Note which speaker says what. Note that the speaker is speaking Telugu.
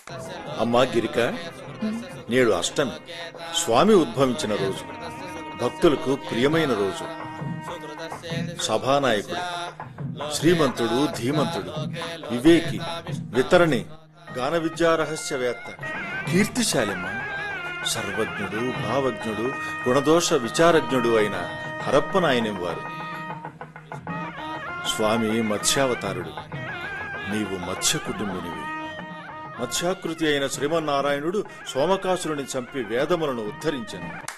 Speaker 1: అమ్మా గిరిక నేడు అష్టమి స్వామి ఉద్భవించిన రోజు భక్తులకు ప్రియమైన రోజు సభానాయకుడు శ్రీమంతుడు ధీమంతుడు వివేకి వితరణి గాన విద్యా రహస్యవేత్త కీర్తిశాలిమ్మ సర్వజ్ఞుడు భావజ్ఞుడు గుణదోష విచారజ్ఞుడు అయిన హరప్పనాయనం వారు స్వామి మత్స్యావతారుడు నీవు మత్స్య కుటుంబినివి మత్స్యాకృతి అయిన శ్రీమన్నారాయణుడు సోమకాసురుని చంపి వేదములను ఉద్ధరించెను